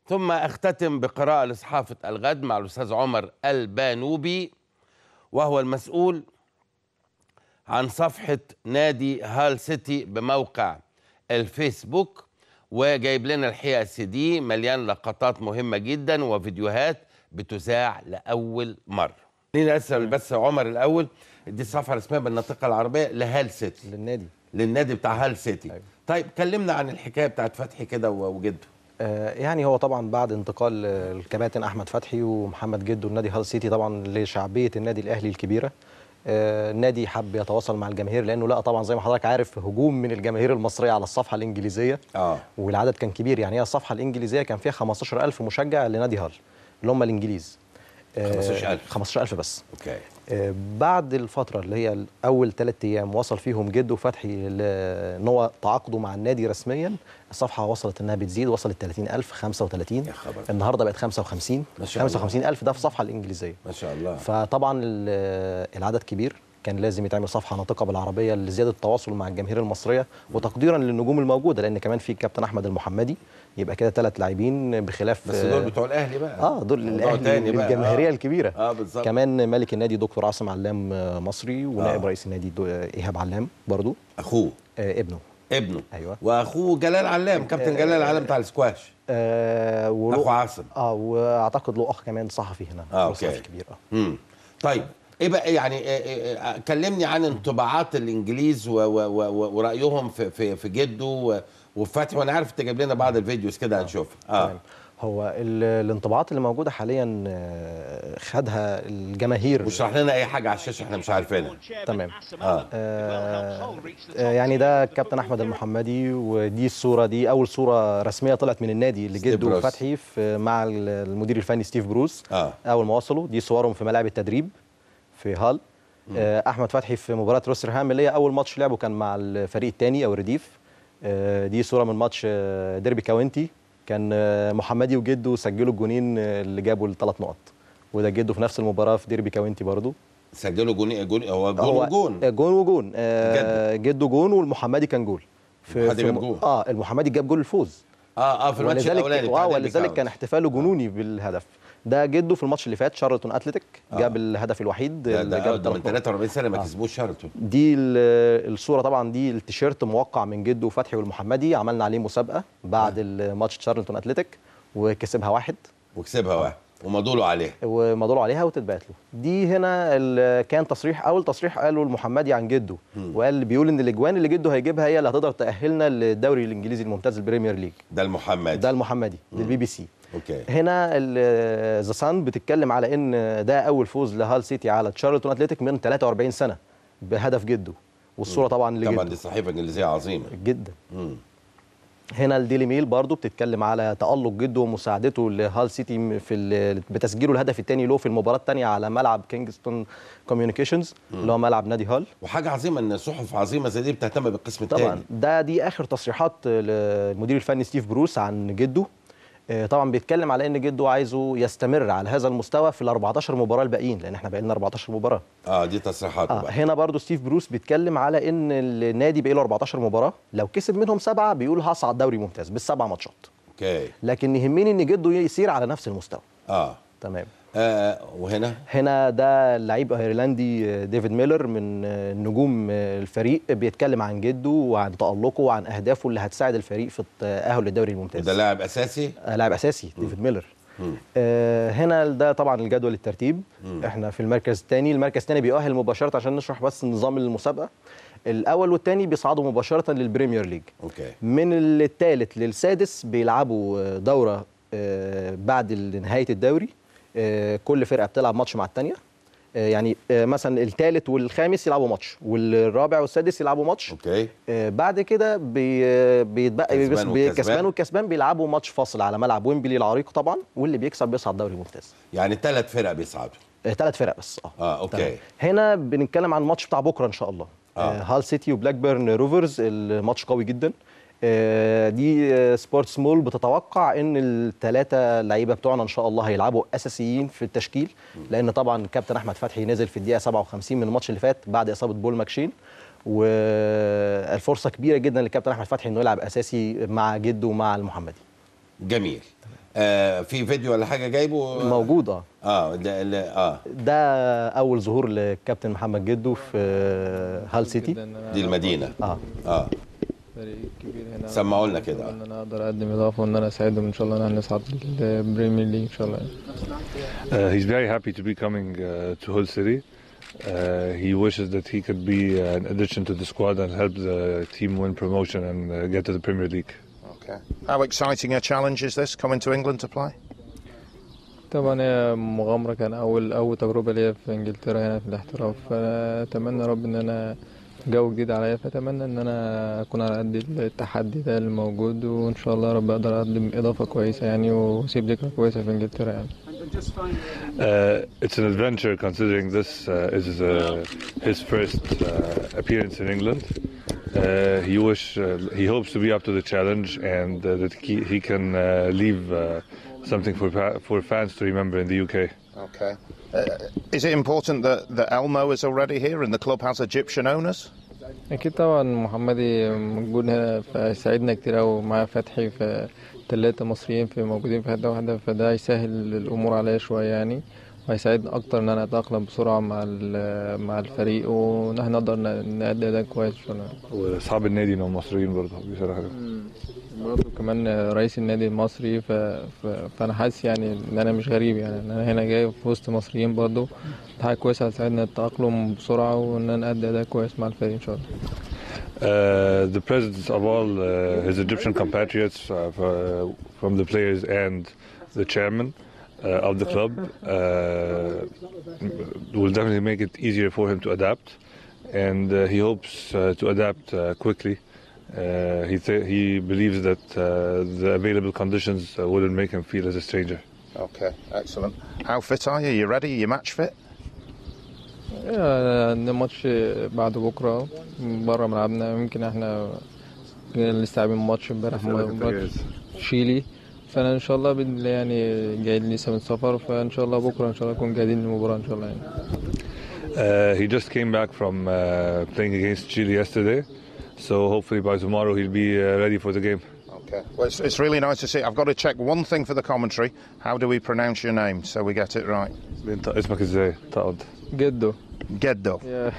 ثم اختتم بقراءة لصحافة الغد مع الأستاذ عمر البانوبي وهو المسؤول عن صفحة نادي هال سيتي بموقع الفيسبوك وجايب لنا الحقيقة سي دي مليان لقطات مهمة جدا وفيديوهات بتذاع لأول مرة خليني أسأل بس عمر الأول دي الصفحة الرسمية بالناطقة العربية لهال سيتي للنادي للنادي بتاع هال سيتي أيوة. طيب كلمنا عن الحكاية بتاعت فتحي كده وجده آه، يعني هو طبعا بعد انتقال آه، الكباتن احمد فتحي ومحمد جدو النادي هال سيتي طبعا لشعبيه النادي الاهلي الكبيره آه، النادي حب يتواصل مع الجماهير لانه لقى طبعا زي ما حضرتك عارف هجوم من الجماهير المصريه على الصفحه الانجليزيه اه والعدد كان كبير يعني هي الصفحه الانجليزيه كان فيها 15000 مشجع لنادي هال اللي هم الانجليز آه، 15000. 15000 بس اوكي آه، بعد الفترة اللي هي أول ثلاث أيام وصل فيهم جدو فتحي ل- إن هو تعاقدوا مع النادي رسميا الصفحة وصلت إنها بتزيد وصلت 30000 35 يا خبر. النهاردة بقت 55 ما شاء الله. 55000 ده في الصفحة الإنجليزية ما شاء الله فطبعا ال- العدد كبير كان لازم يتعمل صفحه ناطقه بالعربيه لزياده التواصل مع الجماهير المصريه وتقديرا للنجوم الموجوده لان كمان في الكابتن احمد المحمدي يبقى كده ثلاث لاعبين بخلاف بس دول بتوع الاهلي بقى اه دول موضوع الاهلي تاني بقى. الجماهيريه آه. الكبيره اه بالظبط كمان ملك النادي دكتور عاصم علام آه، مصري ونائب آه. رئيس النادي دو- آه، ايهاب علام برضو اخوه آه ابنه ابنه أيوة. واخوه جلال علام كابتن جلال علام بتاع السكواش آه وله- اخو عاصم اه واعتقد له اخ كمان صحفي هنا آه، صحفي أوكي. كبير اه امم طيب ايه بقى يعني إيه إيه إيه كلمني عن انطباعات الانجليز و و و ورايهم في في في جده و- وفي فتحي وانا عارف انت جايب لنا بعض الفيديوز كده هنشوفها اه تمام. هو ال- الانطباعات اللي موجوده حاليا آه، خدها الجماهير واشرح لنا اي حاجه على الشاشه احنا مش عارفينها تمام آه. آه، آه، يعني ده الكابتن احمد المحمدي ودي الصوره دي اول صوره رسميه طلعت من النادي ستيف لجده بروس. فتحي في مع ال- المدير الفني ستيف بروس اه اول ما وصلوا دي صورهم في ملاعب التدريب في هال آه، احمد فتحي في مباراه روسترهام اللي هي اول ماتش لعبه كان مع الفريق الثاني او الرديف آه، دي صوره من ماتش آه، ديربي كاونتي كان آه، محمدي وجده سجلوا الجونين آه، اللي جابوا الثلاث نقط وده جده في نفس المباراه في ديربي كاونتي برضو سجلوا جون جون هو جون هو وجون آه، جون وجون آه، جده جون والمحمدي كان جول في المحمدي في جاب م- جول. اه المحمدي جاب جول الفوز اه اه في الماتش الاولاني بتاع اه ديربي ولذلك كاونتي. كان احتفاله جنوني بالهدف ده جده في الماتش اللي فات شارلتون اتلتيك آه. جاب الهدف الوحيد ده اللي ده, جاب ده من الثلاث نقط. 43 سنه ما آه. كسبوش شارلتون دي ال- الصوره طبعا دي التيشيرت موقع من جده وفتحي والمحمدي عملنا عليه مسابقه بعد الماتش شارلتون اتلتيك وكسبها واحد وكسبها واحد ومضوا عليها ومضوا عليها وتتبعت له دي هنا ال- كان تصريح اول تصريح قاله المحمدي عن جده وقال بيقول ان الاجوان اللي جده هيجيبها هي اللي هتقدر تاهلنا للدوري الانجليزي الممتاز البريمير ليج ده المحمدي ده المحمدي للبي بي سي اوكي هنا ذا سان بتتكلم على ان ده اول فوز لهال سيتي على تشارلتون اتلتيك من 43 سنه بهدف جده والصوره طبعا طبعا لجده دي صحيفه انجليزيه عظيمه جدا مم. هنا الديلي ميل برضو بتتكلم على تألق جده ومساعدته لهال سيتي في ال- بتسجيله الهدف الثاني له في المباراة الثانية على ملعب كينجستون كوميونيكيشنز اللي هو ملعب نادي هال وحاجه عظيمه ان صحف عظيمه زي دي بتهتم بالقسم طبعا الثاني ده دي اخر تصريحات المدير الفني ستيف بروس عن جده آه، طبعا بيتكلم على ان جده عايزه يستمر على هذا المستوى في ال 14 مباراه الباقيين لان احنا بقى لنا 14 مباراه اه دي تصريحاته آه بقى هنا برضو ستيف بروس بيتكلم على ان النادي بقى له 14 مباراه لو كسب منهم سبعه بيقول هصعد دوري ممتاز بالسبع ماتشات اوكي لكن يهمني ان جده يسير على نفس المستوى اه, تمام آه وهنا هنا ده اللعيب ايرلندي آه، ديفيد ميلر من آه، نجوم آه، الفريق بيتكلم عن جده وعن تألقه وعن اهدافه اللي هتساعد الفريق في التأهل للدوري الممتاز وده لاعب اساسي آه، لاعب اساسي ديفيد ميلر مم. آه هنا ده طبعا الجدول الترتيب احنا في المركز الثاني المركز الثاني بيؤهل مباشره عشان نشرح بس نظام المسابقه الاول والثاني بيصعدوا مباشره للبريمير ليج اوكي من الثالث للسادس بيلعبوا آه، دوره آه، بعد نهايه الدوري آه، كل فرقه بتلعب ماتش مع الثانيه يعني آه، مثلا الثالث والخامس يلعبوا ماتش والرابع والسادس يلعبوا ماتش اوكي آه، بعد كده بي- بيتبقى كسبان بيس- بي- والكسبان. كسبان والكسبان بيلعبوا ماتش فاصل على ملعب ويمبلي العريق طبعا واللي بيكسب بيصعد دوري ممتاز يعني ثلاث فرق بيصعدوا ثلاث فرق بس اه اه اوكي تمام. هنا بنتكلم عن الماتش بتاع بكره ان شاء الله آه. آه. هال سيتي وبلاك بيرن روفرز الماتش قوي جدا آه دي آه، سبورتس مول بتتوقع ان الثلاثه لعيبه بتوعنا ان شاء الله هيلعبوا اساسيين في التشكيل لان طبعا كابتن احمد فتحي نزل في الدقيقه 57 من الماتش اللي فات بعد اصابه بول ماكشين والفرصه كبيره جدا للكابتن احمد فتحي انه يلعب اساسي مع جده ومع المحمدي جميل آه في فيديو ولا حاجه جايبه موجود اه اه ده ده- اه ده اول ظهور للكابتن محمد جدو في هال سيتي دي المدينه اه اه فريق كبير هنا سمعوا لنا كده. ان انا اقدر اقدم اضافه وان انا اساعدهم ان شاء الله ان احنا نصعد البريمير ليج ان شاء الله Uh, he's very happy to be coming uh, to Hull City. Uh, he wishes that he could be an addition to the squad and help the team win promotion and uh, get to the Premier League. Okay. How exciting a challenge is this coming to England to play? طبعا هي مغامره كان اول اول تجربه ليا في انجلترا هنا في الاحتراف فاتمنى يا رب ان انا جو جديد عليا فاتمنى ان انا اكون على قد التحدي ده اللي موجود وان شاء الله يا رب اقدر اقدم اضافه كويسه يعني واسيب ذكرى كويسه في انجلترا يعني Uh, it's an adventure considering this uh, is uh, his first uh, appearance in England. Uh, he wish uh, he hopes to be up to the challenge and uh, that he, he can uh, leave uh, something for pa- for fans to remember in the UK. Okay. Uh, is it important that, that Elmo is already here and the club has Egyptian owners? اكيد طبعا محمدي موجود هنا فساعدنا كتير قوي معاه فتحي فتلاتة مصريين في موجودين في حته واحده فده هيسهل الامور عليا شويه يعني وهيساعدني اكتر ان انا اتاقلم بسرعه مع ال- مع الفريق وان احنا نقدر ن- نأدي اداء كويس ان شاء الله واصحاب النادي انهم مصريين برضه بصراحه برضه كمان رئيس النادي المصري ف... ف... فانا حاسس يعني ان انا مش غريب يعني ان انا هنا جاي في وسط مصريين برضه دي حاجه كويسه هتساعدنا التاقلم بسرعه وان انا ادي اداء كويس مع الفريق ان شاء الله Uh, the presidents of all uh, his Egyptian compatriots, uh, f- from the players and the chairman uh, of the club, uh, will definitely make it easier for him to adapt, and uh, he hopes uh, to adapt uh, quickly. Uh, he th- he believes that uh, the available conditions uh, wouldn't make him feel as a stranger. Okay, excellent. How fit are you? You ready? You match fit? آه، عندنا ماتش بعد بكره بره ملعبنا يمكن احنا لسه لاعبين ماتش امبارح ماتش شيلي فانا ان شاء الله باذن الله يعني جايين لسه من سفر فان شاء الله بكره ان شاء الله نكون جاهزين للمباراه ان شاء الله يعني Uh, he just came back from uh, playing against Chile yesterday, so hopefully by tomorrow he'll be uh, ready for the game. Okay. Well, it's, it's really nice to see. I've got to check one thing for the commentary. How do we pronounce your name so we get it right? انت اسمك ازاي؟ تقعد جدو Geddo. يا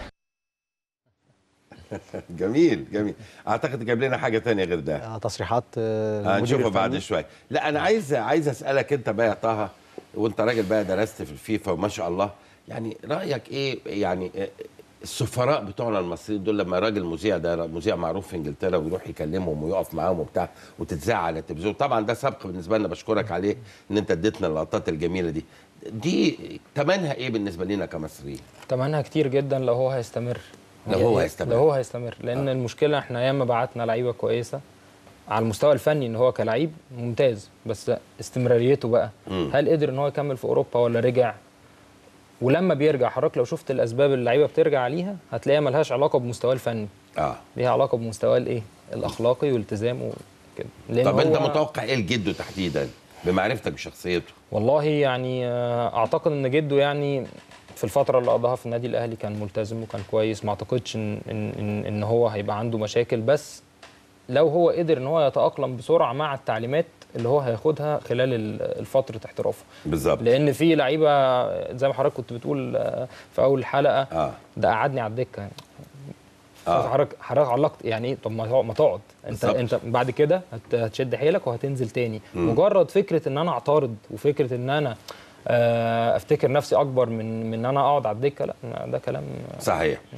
جميل جميل اعتقد جايب لنا حاجه تانية غير ده آه، تصريحات آه، المدير هنشوفها بعد الفني. شويه لا انا عايز عايز اسالك انت بقى يا طه وانت راجل بقى درست في الفيفا وما شاء الله يعني رايك ايه يعني آه، السفراء بتوعنا المصريين دول لما راجل مذيع ده مذيع معروف في انجلترا ويروح يكلمهم ويقف معاهم وبتاع وتتذاع على التلفزيون طبعا ده سبق بالنسبه لنا بشكرك عليه ان انت اديتنا اللقطات الجميله دي دي ثمنها ايه بالنسبه لنا كمصريين تمنها كتير جدا لو هو هيستمر لو هو هيستمر. لو هو هيستمر لان آه. المشكله احنا ياما بعتنا لعيبه كويسه على المستوى الفني ان هو كلعيب ممتاز بس استمراريته بقى مم. هل قدر ان هو يكمل في اوروبا ولا رجع ولما بيرجع حضرتك لو شفت الاسباب اللي اللعيبه بترجع عليها هتلاقيها ملهاش علاقه بمستواه الفني اه ليها علاقه بمستواه الايه الاخلاقي والالتزام وكده لأن طب انت هو- متوقع ايه لجده تحديدا بمعرفتك بشخصيته والله يعني آه، اعتقد ان جده يعني في الفترة اللي قضاها في النادي الأهلي كان ملتزم وكان كويس ما أعتقدش إن, إن, إن, إن هو هيبقى عنده مشاكل بس لو هو قدر إن هو يتأقلم بسرعة مع التعليمات اللي هو هياخدها خلال ال- فترة احترافه بالظبط لأن في لعيبة زي ما حضرتك كنت بتقول آه، في أول الحلقة اه ده قعدني على الدكة يعني آه. حضرتك حضرتك علقت يعني ايه طب ما تقعد- ما تقعد انت بالظبط. انت بعد كده هت- هتشد حيلك وهتنزل تاني مجرد فكره ان انا اعترض وفكره ان انا آه، افتكر نفسي اكبر من من ان انا اقعد على الدكه لا ده كلام صحيح